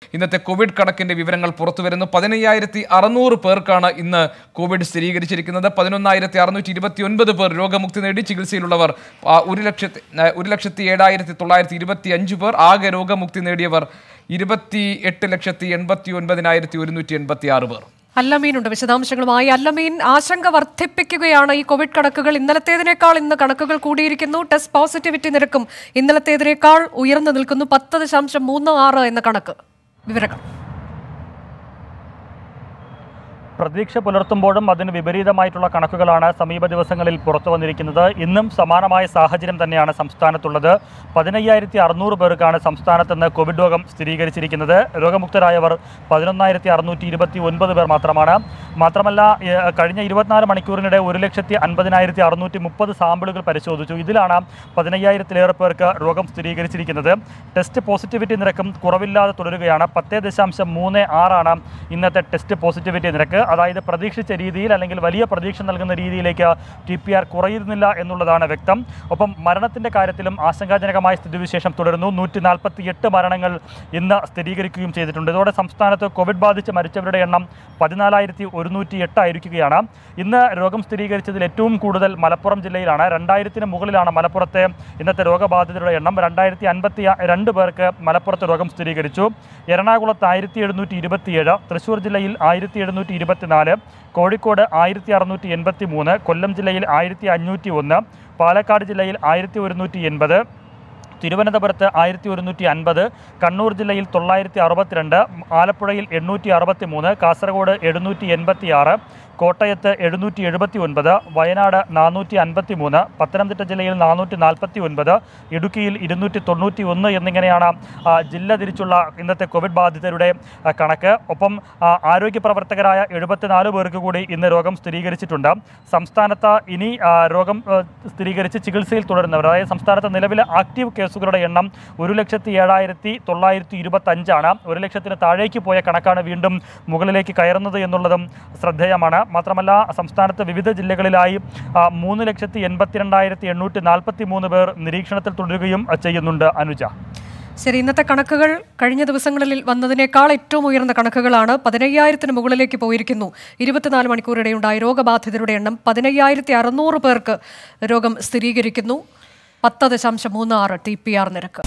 ഇന്നത്തെ കോവിഡ് കണക്കിന്റെ വിവരങ്ങൾ പുറത്തുവരുന്നു പതിനയ്യായിരത്തി അറുന്നൂറ് പേർക്കാണ് ഇന്ന് കോവിഡ് സ്ഥിരീകരിച്ചിരിക്കുന്നത് പതിനൊന്നായിരത്തി അറുന്നൂറ്റി ഇരുപത്തി ഒൻപത് പേർ രോഗമുക്തി നേടി ചികിത്സയിലുള്ളവർ ആ, ഒരു ലക്ഷത്തി ആ, ഒരു ലക്ഷത്തി ഏഴായിരത്തി തൊള്ളായിരത്തി ഇരുപത്തി അഞ്ച് പേർ ആകെ രോഗമുക്തി നേടിയവർ ഇരുപത്തി എട്ട് ലക്ഷത്തി എൺപത്തി ഒൻപതിനായിരത്തി ഒരുന്നൂറ്റി എൺപത്തി ആറ് പേർ അല്ലമീനുണ്ട് വിശദാംശങ്ങളുമായി അല്ലമീൻ ആശങ്ക വർദ്ധിപ്പിക്കുകയാണ് ഈ കോവിഡ് കണക്കുകൾ ഇന്നലത്തേതിനേക്കാൾ ഇന്ന് കണക്കുകൾ കൂടിയിരിക്കുന്നു ടെസ്റ്റ് പോസിറ്റിവിറ്റി നിരക്കും ഇന്നലത്തേതിനേക്കാൾ ഉയർന്നു നിൽക്കുന്നു പത്ത് ദശാംശം മൂന്ന് ആറ് എന്ന കണക്ക് വിവരങ്ങൾ പ്രതീക്ഷ പുലർത്തുമ്പോഴും അതിന് വിപരീതമായിട്ടുള്ള കണക്കുകളാണ് സമീപ ദിവസങ്ങളിൽ പുറത്തു വന്നിരിക്കുന്നത് ഇന്നും സമാനമായ സാഹചര്യം തന്നെയാണ് സംസ്ഥാനത്തുള്ളത് പതിനയ്യായിരത്തി അറുന്നൂറ് പേർക്കാണ് സംസ്ഥാനത്ത് നിന്ന് കോവിഡ് രോഗം സ്ഥിരീകരിച്ചിരിക്കുന്നത് രോഗമുക്തരായവർ പതിനൊന്നായിരത്തി അറുന്നൂറ്റി ഇരുപത്തി ഒൻപത് പേർ മാത്രമാണ് മാത്രമല്ല ഏഹ്, കഴിഞ്ഞ ഇരുപത്തിനാല് മണിക്കൂറിനിടെ ഒരു ലക്ഷത്തി അൻപതിനായിരത്തി അറുന്നൂറ്റി മുപ്പത് സാമ്പിളുകൾ പരിശോധിച്ചു ഇതിലാണ് പതിനയ്യായിരത്തിലേറെ പേർക്ക് രോഗം സ്ഥിരീകരിച്ചിരിക്കുന്നത് ടെസ്റ്റ് പോസിറ്റിവിറ്റി നിരക്കും കുറവില്ലാതെ തുടരുകയാണ് പത്ത് ദശാംശം മൂന്ന് ആറാണ് ഇന്നത്തെ ടെസ്റ്റ് പോസിറ്റിവിറ്റി നിരക്ക് അതായത് പ്രതീക്ഷിച്ച രീതിയിൽ അല്ലെങ്കിൽ വലിയ പ്രതീക്ഷ നൽകുന്ന രീതിയിലേക്ക് ടി പി ആർ കുറയുന്നില്ല എന്നുള്ളതാണ് വ്യക്തം ഒപ്പം മരണത്തിൻ്റെ കാര്യത്തിലും ആശങ്കാജനകമായ സ്ഥിതിവിശേഷം തുടരുന്നു നൂറ്റി നാൽപ്പത്തി എട്ട് മരണങ്ങൾ ഇന്ന് സ്ഥിരീകരിക്കുകയും ചെയ്തിട്ടുണ്ട് ഇതോടെ സംസ്ഥാനത്ത് കോവിഡ് ബാധിച്ച് മരിച്ചവരുടെ എണ്ണം പതിനാലായിരത്തി ഒരുന്നൂറ്റി എട്ടായിരിക്കുകയാണ് ഇന്ന് രോഗം സ്ഥിരീകരിച്ചതിൽ ഏറ്റവും കൂടുതൽ മലപ്പുറം ജില്ലയിലാണ് രണ്ടായിരത്തിന് മുകളിലാണ് മലപ്പുറത്തെ ഇന്നത്തെ രോഗബാധിതരുടെ എണ്ണം രണ്ടായിരത്തി അൻപത്തി രണ്ട് പേർക്ക് മലപ്പുറത്ത് രോഗം സ്ഥിരീകരിച്ചു എറണാകുളത്ത് ആയിരത്തി എഴുന്നൂറ്റി ഇരുപത്തിയേഴ് തൃശ്ശൂർ ജില്ലയിൽ ആയിരത്തി എഴുന്നൂറ്റി ഇരുപത്തിനാല് കോഴിക്കോട് ആയിരത്തി അറുന്നൂറ്റി എൺപത്തി മൂന്ന് കൊല്ലം ജില്ലയിൽ ആയിരത്തി അഞ്ഞൂറ്റി ഒന്ന് പാലക്കാട് ജില്ലയിൽ ആയിരത്തി ഒരുന്നൂറ്റി എൺപത് തിരുവനന്തപുരത്ത് ആയിരത്തി ഒരുന്നൂറ്റി അൻപത് കണ്ണൂർ ജില്ലയിൽ തൊള്ളായിരത്തി അറുപത്തിരണ്ട് ആലപ്പുഴയിൽ എണ്ണൂറ്റി അറുപത്തി മൂന്ന് കാസർഗോഡ് എഴുന്നൂറ്റി എൺപത്തി ആറ് കോട്ടയത്ത് എഴുന്നൂറ്റി എഴുപത്തി ഒൻപത് വയനാട് നാനൂറ്റി അൻപത്തി മൂന്ന് പത്തനംതിട്ട ജില്ലയിൽ നാനൂറ്റി നാൽപ്പത്തി ഒൻപത് ഇടുക്കിയിൽ ഇരുന്നൂറ്റി തൊണ്ണൂറ്റി ഒന്ന് എന്നിങ്ങനെയാണ് ആ, ജില്ല തിരിച്ചുള്ള ഇന്നത്തെ കോവിഡ് ബാധിതരുടെ ആ, കണക്ക് ഒപ്പം ആ, ആരോഗ്യ പ്രവർത്തകരായ എഴുപത്തിനാല് പേർക്ക് കൂടി ഇന്ന് രോഗം സ്ഥിരീകരിച്ചിട്ടുണ്ട് സംസ്ഥാനത്ത് ഇനി ആ, രോഗം ആ, സ്ഥിരീകരിച്ച് ചികിത്സയിൽ തുടരുന്നവർ അതായത് സംസ്ഥാനത്ത് നിലവിലെ ആക്റ്റീവ് കേസുകളുടെ എണ്ണം ഒരു ലക്ഷത്തി ഏഴായിരത്തി തൊള്ളായിരത്തി ഇരുപത്തി അഞ്ചാണ് ഒരു ലക്ഷത്തിന് താഴേക്ക് പോയ കണക്കാണ് വീണ്ടും മുകളിലേക്ക് കയറുന്നത് എന്നുള്ളതും ശ്രദ്ധേയമാണ് മാത്രമല്ല സംസ്ഥാനത്ത് വിവിധ ജില്ലകളിലായി ആ, മൂന്ന് ലക്ഷത്തി എൺപത്തിരണ്ടായിരത്തി എണ്ണൂറ്റി നാൽപ്പത്തി മൂന്ന് പേർ നിരീക്ഷണത്തിൽ തുടരുകയും ആ, ചെയ്യുന്നുണ്ട് അനുജ ശരി ഇന്നത്തെ കണക്കുകൾ കഴിഞ്ഞ ദിവസങ്ങളിൽ വന്നതിനേക്കാൾ ഏറ്റവും ഉയർന്ന കണക്കുകളാണ് പതിനയ്യായിരത്തിന് മുകളിലേക്ക് പോയിരിക്കുന്നു ഇരുപത്തിനാല് മണിക്കൂറിടെയുണ്ടായ രോഗബാധിതരുടെ എണ്ണം പതിനയ്യായിരത്തി അറുന്നൂറ് പേർക്ക് രോഗം സ്ഥിരീകരിക്കുന്നു പത്ത് ദശാംശം മൂന്ന് ആറ് ടി പി ആർ നിരക്ക്